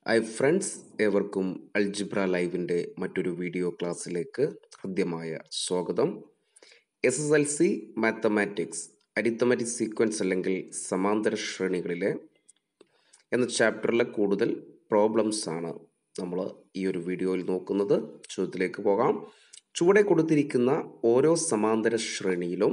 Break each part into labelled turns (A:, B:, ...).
A: hi friends ഏവർക്കും algebra ലൈവിൻ്റെ മറ്റൊരു വീഡിയോ ക്ലാസ്സിലേക്ക് ഹൃദ്യമായ സ്വാഗതം S S L C mathematics arithmetic sequence അല്ലെങ്കിൽ സമാന്തര ശ്രേണികളിലെ എന്ന ചാപ്റ്ററിലെ കൂടുതൽ പ്രോബ്ലംസ് ആണ് നമ്മൾ ഈ ഒരു വീഡിയോയിൽ നോക്കുന്നത് ചോദ്യത്തിലേക്ക് പോകാം ചുവടെ കൊടുത്തിരിക്കുന്ന ഓരോ സമാന്തര ശ്രേണിയിലും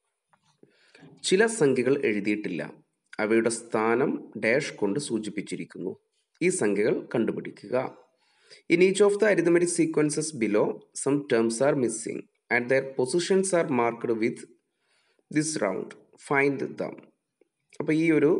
A: ചില സംഖ്യകൾ എഴുതിയിട്ടില്ല അവയുടെ സ്ഥാനം ഡാഷ് കൊണ്ട് സൂചിപ്പിച്ചിരിക്കുന്നു ഈ സംഖ്യകൾ കണ്ടുപിടിക്കുക in each of the arithmetic sequences below some terms are missing and their positions are marked with this round find them അപ്പോൾ ഈ ഒരു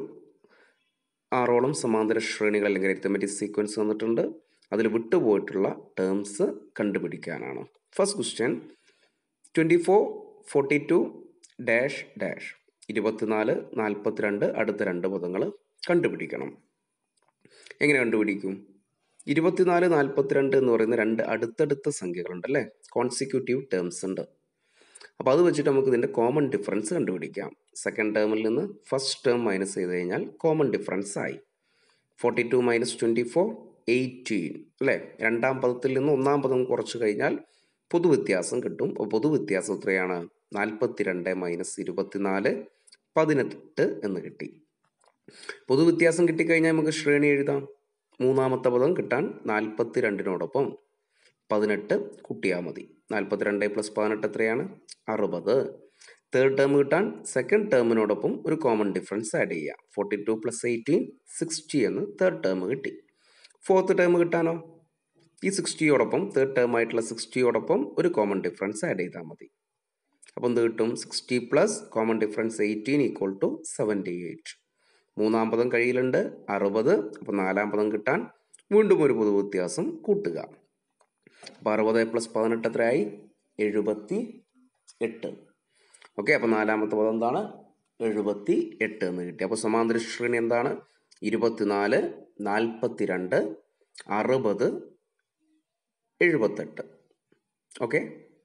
A: ആറോളം സമാന്തര ശ്രേണികൾ അല്ലെങ്കിൽ അരിത്തമെറ്റിക് സീക്വൻസ് വന്നിട്ടുണ്ട് അതിൽ വിട്ടുപോയിട്ടുള്ള ടേംസ് കണ്ടുപിടിക്കാനാണ് first question twenty four forty two dash dash ഇരുപത്തിനാല് നാൽപ്പത്തിരണ്ട് അടുത്ത രണ്ട് പദങ്ങൾ കണ്ടുപിടിക്കണം എങ്ങനെ കണ്ടുപിടിക്കും ഇരുപത്തിനാല് നാൽപ്പത്തിരണ്ട് എന്ന് പറയുന്ന രണ്ട് അടുത്തടുത്ത സംഖ്യകളുണ്ട് അല്ലേ കോൺസിക്യൂട്ടീവ് ടേംസ് ഉണ്ട് അപ്പോൾ അത് വെച്ചിട്ട് നമുക്ക് ഇതിൻ്റെ കോമൺ ഡിഫറൻസ് കണ്ടുപിടിക്കാം സെക്കൻഡ് ടേമിൽ നിന്ന് ഫസ്റ്റ് ടേം മൈനസ് ചെയ്ത് കഴിഞ്ഞാൽ കോമൺ ഡിഫറൻസ് ആയി forty two minus twenty four eighteen അല്ലേ രണ്ടാം പദത്തിൽ നിന്ന് ഒന്നാം പദം കുറച്ച് കഴിഞ്ഞാൽ പൊതുവ്യത്യാസം കിട്ടും അപ്പോൾ പൊതുവ്യത്യാസം എത്രയാണ് നാൽപ്പത്തിരണ്ട് മൈനസ് ഇരുപത്തിനാല് പതിനെട്ട് എന്ന് കിട്ടി പൊതുവ്യത്യാസം കിട്ടിക്കഴിഞ്ഞാൽ നമുക്ക് ശ്രേണി എഴുതാം മൂന്നാമത്തെ പദം കിട്ടാൻ നാൽപ്പത്തി രണ്ടിനോടൊപ്പം പതിനെട്ട് കൂട്ടിയാൽ മതി നാൽപ്പത്തിരണ്ട് പ്ലസ് പതിനെട്ട് എത്രയാണ് അറുപത് തേർഡ് ടേം കിട്ടാൻ സെക്കൻഡ് ടേമിനോടൊപ്പം ഒരു കോമൺ ഡിഫറൻസ് ആഡ് ചെയ്യാം forty two plus eighteen sixty എന്ന് തേർഡ് ടേം കിട്ടി ഫോർത്ത് ടേം കിട്ടാനോ ഈ സിക്സ്റ്റിയോടൊപ്പം തേർഡ് ടേം ആയിട്ടുള്ള സിക്സ്റ്റിയോടൊപ്പം ഒരു കോമൺ ഡിഫറൻസ് ആഡ് ചെയ്താൽ മതി അപ്പം എന്ത് കിട്ടും sixty plus common difference eighteen equal to seventy eight മൂന്നാം പദം കയ്യിലുണ്ട് അറുപത് അപ്പം നാലാം പദം കിട്ടാൻ വീണ്ടും ഒരു പൊതു വ്യത്യാസം കൂട്ടുക അപ്പം അറുപത് പ്ലസ് പതിനെട്ട് എത്രയായി എഴുപത്തി എട്ട് ഓക്കെ അപ്പോൾ നാലാമത്തെ പദം എന്താണ് എഴുപത്തി എട്ട് എന്ന് കിട്ടി അപ്പോൾ സമാന്തര ശ്രേണി എന്താണ് ഇരുപത്തിനാല് നാൽപ്പത്തിരണ്ട് അറുപത് എഴുപത്തെട്ട് ഓക്കെ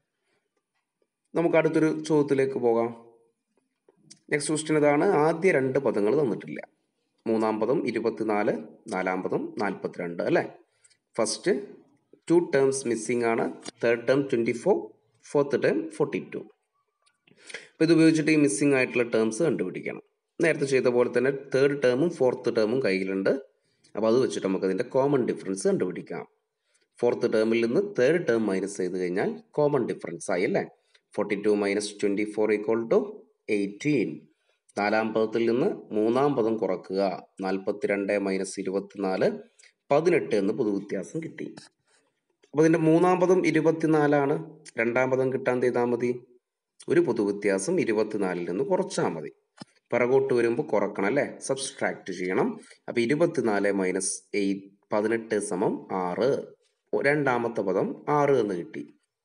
A: നമുക്ക് അടുത്തൊരു ചോദ്യത്തിലേക്ക് പോകാം നെക്സ്റ്റ് ക്വസ്റ്റ്യൻ ഇതാണ് ആദ്യ രണ്ട് പദങ്ങൾ തന്നിട്ടില്ല മൂന്നാം പദം ഇരുപത്തിനാല് നാലാം പദം നാൽപ്പത്തിരണ്ട് അല്ലേ ഫസ്റ്റ് ടു ടേംസ് മിസ്സിംഗ് ആണ് third term twenty four fourth term forty two അപ്പോൾ ഇത് ഉപയോഗിച്ചിട്ട് ഈ മിസ്സിംഗ് ആയിട്ടുള്ള ടേംസ് കണ്ടുപിടിക്കണം നേരത്തെ ചെയ്ത പോലെ തന്നെ തേർഡ് ടേമും ഫോർത്ത് ടേമും കയ്യിലുണ്ട് അപ്പോൾ അത് വെച്ചിട്ട് നമുക്ക് അതിൻ്റെ കോമൺ ഡിഫറൻസ് കണ്ടുപിടിക്കാം ഫോർത്ത് ടേമിൽ നിന്ന് തേർഡ് ടേം മൈനസ് ചെയ്ത് കഴിഞ്ഞാൽ കോമൺ ഡിഫറൻസ് ആയി അല്ലേ forty two minus twenty four equal to eighteen നാലാം പദത്തിൽ നിന്ന് മൂന്നാം പദം കുറക്കുക നാൽപ്പത്തിരണ്ട് മൈനസ് ഇരുപത്തിനാല് പതിനെട്ട് എന്ന് പൊതുവ്യത്യാസം കിട്ടി അപ്പോൾ ഇതിൻ്റെ മൂന്നാം പദം ഇരുപത്തിനാലാണ് രണ്ടാം പദം കിട്ടാൻ ചെയ്താൽ മതി ഒരു പൊതുവ്യത്യാസം ഇരുപത്തിനാലിൽ നിന്ന് കുറച്ചാൽ മതി പിറകോട്ട് വരുമ്പോൾ കുറക്കണം അല്ലേ സബ്സ്ട്രാക്ട് ചെയ്യണം അപ്പോൾ ഇരുപത്തിനാല് മൈനസ് എയ്റ്റ് പതിനെട്ട് സമം ആറ് രണ്ടാമത്തെ പദം ആറ് എന്ന് കിട്ടി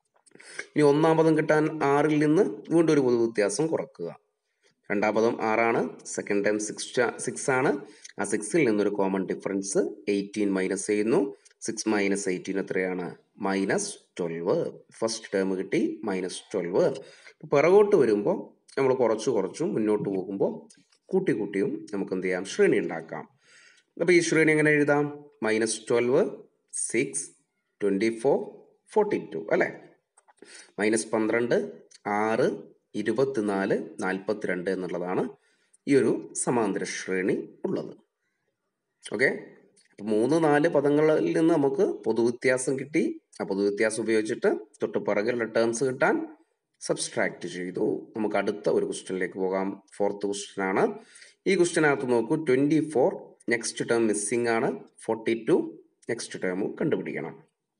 A: ഇനി ഒന്നാം പദം കിട്ടാൻ ആറിൽ നിന്ന് വീണ്ടും ഒരു പൊതു വ്യത്യാസം കുറക്കുക രണ്ടാം പദം ആറാണ് സെക്കൻഡ് ടൈം സിക്സ് സിക്സ് ആണ് ആ സിക്സിൽ നിന്നൊരു കോമൺ ഡിഫറൻസ് എയ്റ്റീൻ മൈനസ് ചെയ്യുന്നു സിക്സ് മൈനസ് എയ്റ്റീൻ എത്രയാണ് മൈനസ് ട്വൽവ് ഫസ്റ്റ് ടേം കിട്ടി മൈനസ് ട്വൽവ് പിറകോട്ട് വരുമ്പോൾ നമ്മൾ കുറച്ച് കുറച്ചും മുന്നോട്ട് പോകുമ്പോൾ കൂട്ടി കൂട്ടിയും നമുക്ക് എന്ത് ചെയ്യാം ശ്രേണി ഉണ്ടാക്കാം അപ്പോൾ ഈ ശ്രേണി എങ്ങനെ എഴുതാം minus twelve six twenty four forty two അല്ലേ മൈനസ് പന്ത്രണ്ട് ആറ് ഇരുപത്തിനാല് നാൽപ്പത്തിരണ്ട് എന്നുള്ളതാണ് ഈ ഒരു സമാന്തര ശ്രേണി ഉള്ളത് ഓക്കെ അപ്പോൾ മൂന്ന് നാല് പദങ്ങളിൽ നിന്ന് നമുക്ക് പൊതുവ്യത്യാസം കിട്ടി ആ പൊതുവ്യത്യാസം ഉപയോഗിച്ചിട്ട് തൊട്ട് പിറകിലുള്ള ടേംസ് കിട്ടാൻ സബ്സ്ട്രാക്ട് ചെയ്തു നമുക്ക് അടുത്ത ഒരു ക്വസ്റ്റ്യനിലേക്ക് പോകാം ഫോർത്ത് ക്വസ്റ്റ്യൻ ആണ് ഈ ക്വസ്റ്റ്യനകത്ത് നോക്കൂ twenty four next term missing ആണ് ഫോർട്ടി ടു നെക്സ്റ്റ് ടേം കണ്ടുപിടിക്കണം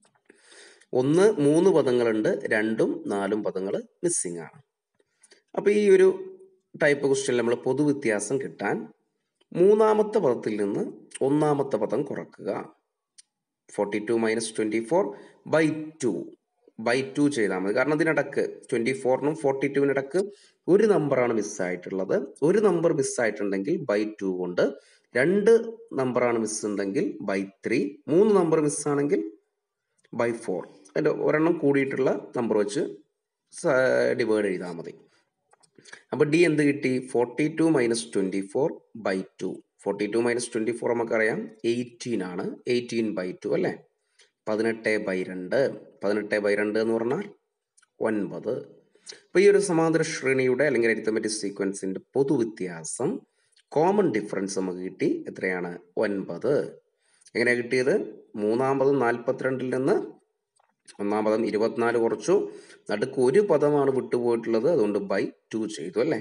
A: ഒന്ന് മൂന്ന് പദങ്ങളുണ്ട് രണ്ടും നാലും പദങ്ങൾ മിസ്സിംഗ് ആണ് അപ്പോൾ ഈ ഒരു ടൈപ്പ് ക്വസ്റ്റ്യനിൽ നമ്മൾ പൊതുവ്യത്യാസം കിട്ടാൻ മൂന്നാമത്തെ പദത്തിൽ നിന്ന് ഒന്നാമത്തെ പദം കുറക്കുക forty two minus twenty four by two by two ചെയ്താൽ മതി കാരണം ഇതിനിടക്ക് ട്വൻറ്റി ഫോറിനും ഫോർട്ടി ടുവിനിടക്ക് ഒരു നമ്പറാണ് മിസ്സായിട്ടുള്ളത് ഒരു നമ്പർ മിസ്സായിട്ടുണ്ടെങ്കിൽ ബൈ ടു കൊണ്ട് രണ്ട് നമ്പറാണ് മിസ് ഉണ്ടെങ്കിൽ ബൈ ത്രീ മൂന്ന് നമ്പർ മിസ്സാണെങ്കിൽ ബൈ ഫോർ അതിൻ്റെ ഒരെണ്ണം കൂടിയിട്ടുള്ള നമ്പർ വെച്ച് ഡിവൈഡ് ചെയ്താൽ മതി അപ്പോൾ ഡി എന്ത് കിട്ടി forty two minus twenty four by two forty two minus twenty four നമുക്കറിയാം എയ്റ്റീൻ ആണ് എയ്റ്റീൻ ബൈ ടു അല്ലേ പതിനെട്ട് ബൈ രണ്ട് പതിനെട്ട് ബൈ രണ്ട് എന്ന് പറഞ്ഞാൽ ഒൻപത് അപ്പോൾ ഈ ഒരു സമാന്തര ശ്രേണിയുടെ അല്ലെങ്കിൽ അരിത്തമെറ്റിക് സീക്വൻസിൻ്റെ പൊതുവ്യത്യാസം കോമൺ ഡിഫറൻസ് നമുക്ക് കിട്ടി എത്രയാണ് ഒൻപത് എങ്ങനെയാണ് കിട്ടിയത് മൂന്നാം പദം നാൽപ്പത്തിരണ്ടിൽ നിന്ന് ഒന്നാം പദം ഇരുപത്തിനാല് കുറച്ചു നടുക്ക് ഒരു പദമാണ് വിട്ടുപോയിട്ടുള്ളത് അതുകൊണ്ട് ബൈ ടു ചെയ്തു അല്ലേ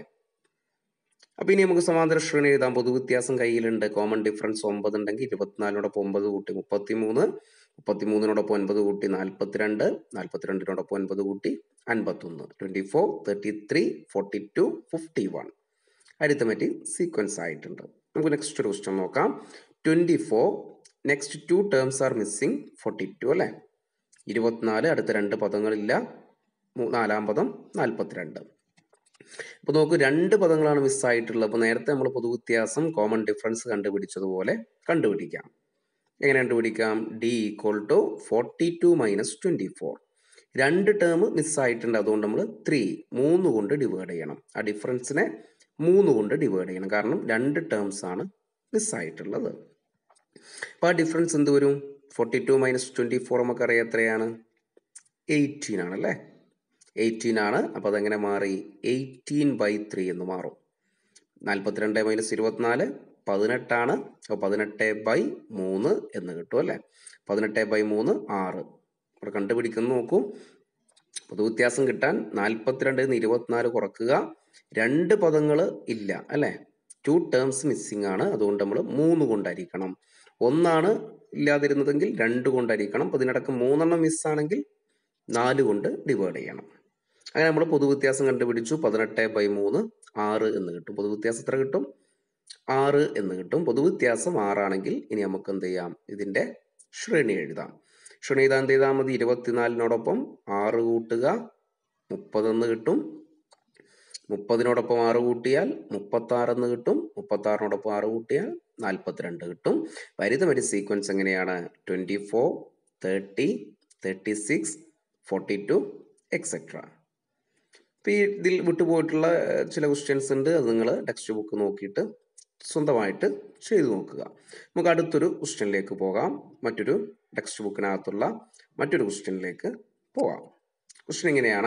A: അപ്പോൾ ഇനി നമുക്ക് സമാന്തര ശ്രേണി എഴുതാം പൊതുവ്യത്യാസം കയ്യിലുണ്ട് കോമൺ ഡിഫറൻസ് ഒമ്പത് ഉണ്ടെങ്കിൽ ഇരുപത്തിനാലിനോടൊപ്പം ഒമ്പത് കൂട്ടി മുപ്പത്തി മൂന്ന് മുപ്പത്തി മൂന്നിനോടൊപ്പം ഒൻപത് കൂട്ടി നാൽപ്പത്തിരണ്ട് നാൽപ്പത്തിരണ്ടിനോടൊപ്പം ഒൻപത് കൂട്ടി അൻപത്തൊന്ന് twenty four thirty three forty two fifty one arithmetic sequence ആയിട്ടുണ്ട് നമുക്ക് നെക്സ്റ്റ് ഒരു ക്വസ്റ്റ്യൻ നോക്കാം twenty four next two terms are missing forty two അല്ലേ ഇരുപത്തിനാല് അടുത്ത രണ്ട് പദങ്ങളില്ല മൂ- നാലാം പദം നാൽപ്പത്തിരണ്ട് അപ്പോൾ നോക്കൂ രണ്ട് പദങ്ങളാണ് മിസ്സായിട്ടുള്ളത് അപ്പോൾ നേരത്തെ നമ്മൾ പൊതുവ്യത്യാസം കോമൺ ഡിഫറൻസ് കണ്ടുപിടിച്ചതുപോലെ കണ്ടുപിടിക്കാം എങ്ങനെ കണ്ടുപിടിക്കാം D equal to forty two minus twenty four രണ്ട് ടേം മിസ്സായിട്ടുണ്ട് അതുകൊണ്ട് നമ്മൾ ത്രീ മൂന്ന് കൊണ്ട് ഡിവൈഡ് ചെയ്യണം ആ ഡിഫറൻസിനെ മൂന്ന് കൊണ്ട് ഡിവൈഡ് ചെയ്യണം കാരണം രണ്ട് ടേംസ് ആണ് മിസ്സായിട്ടുള്ളത് അപ്പോൾ ആ ഡിഫറൻസ് എന്ത് വരും forty two minus twenty four നമുക്കറിയാം എത്രയാണ് എയ്റ്റീൻ ആണല്ലേ എയ്റ്റീൻ ആണ് അപ്പോൾ അതെങ്ങനെ മാറി എയ്റ്റീൻ ബൈ ത്രീ എന്ന് മാറും നാൽപ്പത്തിരണ്ട് മൈനസ് ഇരുപത്തിനാല് പതിനെട്ടാണ് അപ്പോൾ പതിനെട്ട് ബൈ മൂന്ന് എന്ന് കിട്ടും അല്ലേ പതിനെട്ട് ബൈ മൂന്ന് ആറ് ഇവിടെ കണ്ടുപിടിക്കുന്നു നോക്കൂ പൊതുവ്യത്യാസം കിട്ടാൻ നാൽപ്പത്തിരണ്ടിൽ നിന്ന് ഇരുപത്തിനാല് കുറക്കുക രണ്ട് പദങ്ങൾ ഇല്ല അല്ലേ ടു ടേംസ് മിസ്സിംഗ് ആണ് അതുകൊണ്ട് നമ്മൾ മൂന്ന് കൊണ്ടായിരിക്കണം ഒന്നാണ് ഇല്ലാതിരുന്നതെങ്കിൽ രണ്ട് കൊണ്ടായിരിക്കണം അപ്പോൾ ഇതിനിടക്ക് മൂന്നെണ്ണം മിസ്സാണെങ്കിൽ നാല് കൊണ്ട് ഡിവൈഡ് ചെയ്യണം അങ്ങനെ നമ്മൾ പൊതുവ്യത്യാസം കണ്ടുപിടിച്ചു പതിനെട്ട് ബൈ മൂന്ന് ആറ് എന്ന് കിട്ടും പൊതുവ്യത്യാസം എത്ര കിട്ടും ആറ് എന്ന് കിട്ടും പൊതുവ്യത്യാസം ആറാണെങ്കിൽ ഇനി നമുക്ക് എന്ത് ചെയ്യാം ഇതിൻ്റെ ശ്രേണി എഴുതാം ശ്രേണി എഴുതാൻ എന്ത് ചെയ്താൽ മതി ഇരുപത്തിനാലിനോടൊപ്പം ആറ് കൂട്ടുക മുപ്പതെന്ന് കിട്ടും മുപ്പതിനോടൊപ്പം ആറ് കൂട്ടിയാൽ മുപ്പത്താറ് എന്ന് കിട്ടും മുപ്പത്താറിനോടൊപ്പം ആറ് കൂട്ടിയാൽ നാൽപ്പത്തിരണ്ട് കിട്ടും വരുന്ന ഒരു സീക്വൻസ് എങ്ങനെയാണ് twenty four thirty thirty six forty two etcetera ഇപ്പോൾ ഈ ഇതിൽ വിട്ടുപോയിട്ടുള്ള ഏഹ്, ചില ക്വസ്റ്റ്യൻസ് ഉണ്ട് അത് നിങ്ങൾ ടെക്സ്റ്റ് ബുക്ക് നോക്കിയിട്ട് സ്വന്തമായിട്ട് ചെയ്തു നോക്കുക നമുക്ക് അടുത്തൊരു ക്വസ്റ്റ്യനിലേക്ക് പോകാം മറ്റൊരു ടെക്സ്റ്റ് ബുക്കിനകത്തുള്ള മറ്റൊരു ക്വസ്റ്റ്യനിലേക്ക് പോകാം ക്വസ്റ്റ്യൻ ഇങ്ങനെയാണ്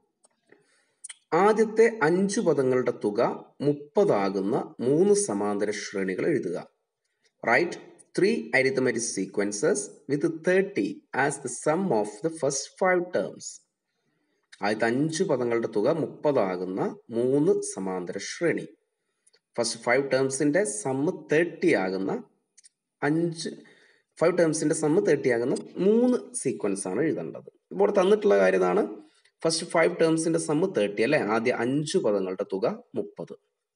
A: ആദ്യത്തെ അഞ്ച് പദങ്ങളുടെ തുക മുപ്പതാകുന്ന മൂന്ന് സമാന്തര ശ്രേണികൾ എഴുതുക write three arithmetic sequences with thirty as the sum of the first five terms ആദ്യത്തെ അഞ്ച് പദങ്ങളുടെ തുക മുപ്പതാകുന്ന മൂന്ന് സമാന്തര ശ്രേണി ഫസ്റ്റ് ഫൈവ് ടേംസിന്റെ സമ്മ് തേർട്ടി ആകുന്ന അഞ്ച് ഫൈവ് ടേംസിന്റെ സമ്മ് തേർട്ടി ആകുന്ന മൂന്ന് സീക്വൻസ് ആണ് എഴുതേണ്ടത് ഇപ്പോൾ ഇവിടെ തന്നിട്ടുള്ള കാര്യം ഇതാണ് ഫസ്റ്റ് ഫൈവ് ടേംസിന്റെ സമ്മ് തേർട്ടി അല്ലേ ആദ്യ അഞ്ച് പദങ്ങളുടെ തുക മുപ്പത്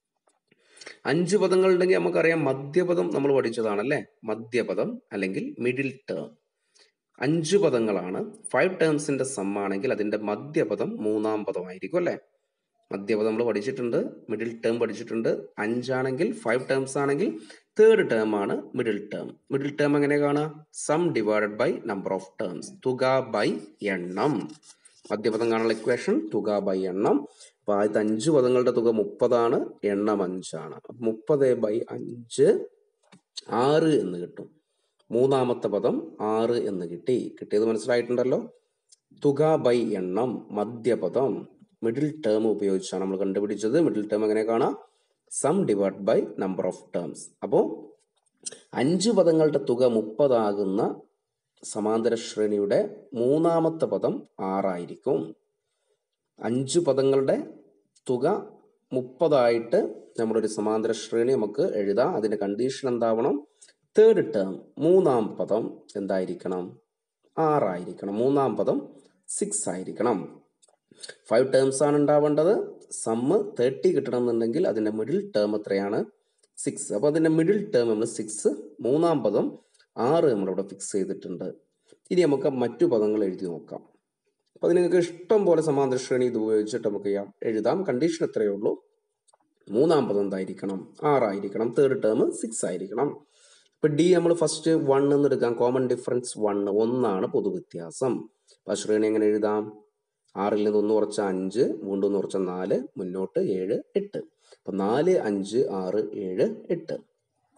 A: അഞ്ച് പദങ്ങൾ ഉണ്ടെങ്കിൽ നമുക്കറിയാം മധ്യപദം നമ്മൾ പഠിച്ചതാണല്ലേ മധ്യപദം അല്ലെങ്കിൽ മിഡിൽ ടേം അഞ്ച് പദങ്ങളാണ് ഫൈവ് ടേംസിന്റെ സം ആണെങ്കിൽ അതിന്റെ മധ്യപദം മൂന്നാം പദമായിരിക്കും അല്ലേ മധ്യപദം നമ്മൾ പഠിച്ചിട്ടുണ്ട് മിഡിൽ ടേം പഠിച്ചിട്ടുണ്ട് അഞ്ചാണെങ്കിൽ ഫൈവ് ടേംസ് ആണെങ്കിൽ തേർഡ് ടേം ആണ് മിഡിൽ ടേം മിഡിൽ ടേം എങ്ങനെ കാണുക sum divided by number of terms തുക ബൈ എണ്ണം മധ്യപദം കാണാനുള്ള ഇക്വേഷൻ തുക ബൈ എണ്ണം അപ്പൊ ആദ്യത്തെ അഞ്ച് പദങ്ങളുടെ തുക മുപ്പതാണ് എണ്ണം അഞ്ചാണ് അപ്പൊ മുപ്പത് ബൈ അഞ്ച് ആറ് എന്ന് കിട്ടും മൂന്നാമത്തെ പദം ആറ് എന്ന് കിട്ടി കിട്ടിയത് മനസ്സിലായിട്ടുണ്ടല്ലോ തുക ബൈ എണ്ണം മധ്യപദം മിഡിൽ ടേം ഉപയോഗിച്ചാണ് നമ്മൾ കണ്ടുപിടിച്ചത് മിഡിൽ ടേം എങ്ങനെ കാണാം sum divide by number of terms അപ്പോൾ അഞ്ച് പദങ്ങളുടെ തുക മുപ്പതാകുന്ന സമാന്തര ശ്രേണിയുടെ മൂന്നാമത്തെ പദം ആറായിരിക്കും അഞ്ച് പദങ്ങളുടെ തുക മുപ്പതായിട്ട് നമ്മളൊരു സമാന്തര ശ്രേണി നമുക്ക് എഴുതാം അതിന്റെ കണ്ടീഷൻ എന്താവണം തേർഡ് ടേം മൂന്നാം പദം എന്തായിരിക്കണം ആറായിരിക്കണം മൂന്നാം പദം സിക്സ് ആയിരിക്കണം ഫൈവ് ടേംസ് ആണ് ഉണ്ടാവേണ്ടത് സമ്മ് തേർട്ടി കിട്ടണമെന്നുണ്ടെങ്കിൽ അതിന്റെ മിഡിൽ ടേം എത്രയാണ് സിക്സ് അപ്പോൾ അതിന്റെ മിഡിൽ ടേം നമ്മൾ സിക്സ് മൂന്നാം പദം ആറ് നമ്മളിവിടെ ഫിക്സ് ചെയ്തിട്ടുണ്ട് ഇനി നമുക്ക് മറ്റു പദങ്ങൾ എഴുതി നോക്കാം അപ്പോൾ അത് നിങ്ങൾക്ക് ഇഷ്ടം പോലെ സമാന്തര ശ്രേണി ഇത് ഉപയോഗിച്ചിട്ട് നമുക്ക് ചെയ്യാം എഴുതാം കണ്ടീഷൻ എത്രയേ ഉള്ളൂ മൂന്നാം പദം എന്തായിരിക്കണം ആറായിരിക്കണം തേർഡ് ടേം സിക്സ് ആയിരിക്കണം ഇപ്പൊ ഡി നമ്മൾ ഫസ്റ്റ് വൺ എന്ന് എടുക്കാം കോമൺ ഡിഫറൻസ് വൺ ഒന്നാണ് പൊതുവ്യത്യാസം അപ്പൊ ശ്രേണി എങ്ങനെ എഴുതാം ആറിൽ നിന്ന് ഒന്ന് കുറച്ച അഞ്ച് വീണ്ടും ഒന്ന് കുറച്ച നാല് മുന്നോട്ട് ഏഴ് എട്ട് അപ്പൊ നാല് അഞ്ച് ആറ് ഏഴ് എട്ട്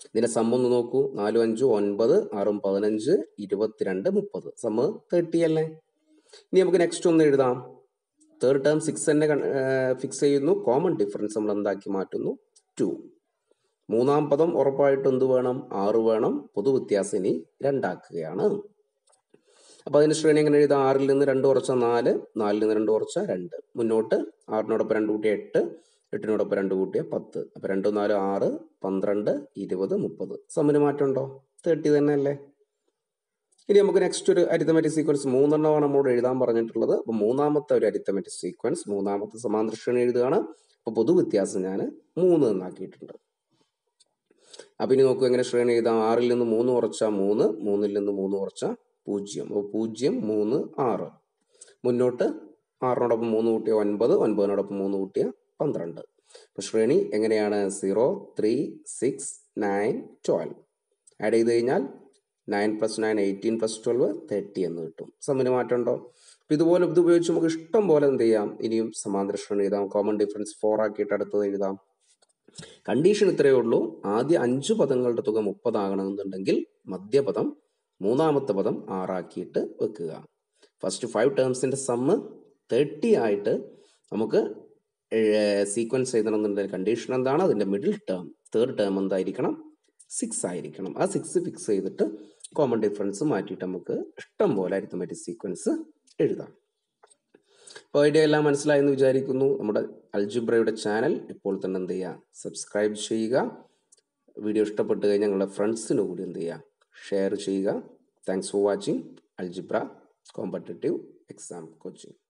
A: ഇതിന്റെ സമ്മ് ഒന്ന് നോക്കൂ നാലും അഞ്ചും ഒൻപത് ആറും പതിനഞ്ച് ഇരുപത്തിരണ്ട് മുപ്പത് സമ്മ് തേർട്ടി അല്ലേ ഇനി നമുക്ക് നെക്സ്റ്റ് ഒന്ന് എഴുതാം തേർഡ് ടേം സിക്സ് തന്നെ ഫിക്സ് ചെയ്യുന്നു കോമൺ ഡിഫറൻസ് നമ്മൾ എന്താക്കി മാറ്റുന്നു ടു മൂന്നാം പദം ഉറപ്പായിട്ടും എന്ത് വേണം ആറ് വേണം പൊതുവ്യത്യാസം ഇനി രണ്ടാക്കുകയാണ് അപ്പൊ അതിന് ശ്രേണി എങ്ങനെ എഴുതാം ആറിൽ നിന്ന് രണ്ട് കുറച്ച നാല് നാലിൽ നിന്ന് രണ്ട് കുറച്ച രണ്ട് മുന്നോട്ട് ആറിനോടൊപ്പം രണ്ട് കൂട്ടിയ എട്ട് എട്ടിനോടൊപ്പം രണ്ട് കൂട്ടിയ പത്ത് അപ്പൊ രണ്ടും നാലും ആറ് പന്ത്രണ്ട് ഇരുപത് മുപ്പത് സമ്മിന് മാറ്റമുണ്ടോ തേർട്ടി തന്നെ അല്ലേ ഇനി നമുക്ക് നെക്സ്റ്റ് ഒരു അരിത്തമെറ്റിക് സീക്വൻസ് മൂന്നെണ്ണമാണ് നമ്മോട് എഴുതാൻ പറഞ്ഞിട്ടുള്ളത് അപ്പോൾ മൂന്നാമത്തെ ഒരു അരിത്തമെറ്റിക് സീക്വൻസ് മൂന്നാമത്തെ സമാന്തര ശ്രേണി എഴുതുകയാണ് അപ്പോൾ പൊതുവ്യത്യാസം ഞാൻ മൂന്ന് എന്നാക്കിയിട്ടുണ്ട് അപ്പം ഇനി നോക്കൂ എങ്ങനെ ശ്രേണി എഴുതാം ആറിൽ നിന്ന് മൂന്ന് കുറച്ച മൂന്ന് മൂന്നിൽ നിന്ന് മൂന്ന് കുറച്ച പൂജ്യം അപ്പോൾ പൂജ്യം മൂന്ന് ആറ് മുന്നോട്ട് ആറിനോടൊപ്പം മൂന്ന് കൂട്ടിയ ഒൻപത് ഒൻപതിനോടൊപ്പം മൂന്ന് കൂട്ടിയ പന്ത്രണ്ട് അപ്പോൾ ശ്രേണി എങ്ങനെയാണ് zero three six nine twelve add ചെയ്ത് കഴിഞ്ഞാൽ nine plus nine eighteen plus twelve thirty എന്ന് കിട്ടും സമ്മിന് മാറ്റമുണ്ടോ അപ്പോൾ ഇതുപോലെ ഇത് ഉപയോഗിച്ച് നമുക്ക് ഇഷ്ടം പോലെ എന്ത് ചെയ്യാം ഇനിയും സമാന്തര ശ്രേണി എഴുതാം കോമൺ ഡിഫറൻസ് ഫോർ ആക്കിയിട്ട് അടുത്തത് എഴുതാം കണ്ടീഷൻ ഇത്രയേ ഉള്ളൂ ആദ്യ അഞ്ച് പദങ്ങളുടെ തുക മുപ്പതാകണമെന്നുണ്ടെങ്കിൽ മധ്യപദം മൂന്നാമത്തെ പദം ആറാക്കിയിട്ട് വെക്കുക ഫസ്റ്റ് ഫൈവ് ടേംസിന്റെ സമ്മ് തേർട്ടി ആയിട്ട് നമുക്ക് സീക്വൻസ് എഴുതണമെന്നുണ്ടെങ്കിൽ കണ്ടീഷൻ എന്താണ് അതിന്റെ മിഡിൽ ടേം തേർഡ് ടേം എന്തായിരിക്കണം സിക്സ് ആയിരിക്കണം ആ സിക്സ് ഫിക്സ് ചെയ്തിട്ട് കോമൺ ഡിഫറൻസ് മാറ്റിയിട്ട് നമുക്ക് ഇഷ്ടം പോലെ അരിത്തമെറ്റിക് സീക്വൻസ് എഴുതാം അപ്പോൾ ഐഡിയ എല്ലാം മനസ്സിലായെന്ന് വിചാരിക്കുന്നു നമ്മുടെ അൽജിബ്രയുടെ ചാനൽ ഇപ്പോൾ തന്നെ എന്ത് ചെയ്യുക സബ്സ്ക്രൈബ് ചെയ്യുക വീഡിയോ ഇഷ്ടപ്പെട്ട് കഴിഞ്ഞാൽ ഞങ്ങളുടെ ഫ്രണ്ട്സിന് കൂടി എന്ത് ചെയ്യുക ഷെയർ ചെയ്യുക thanks for watching algebra competitive exam coaching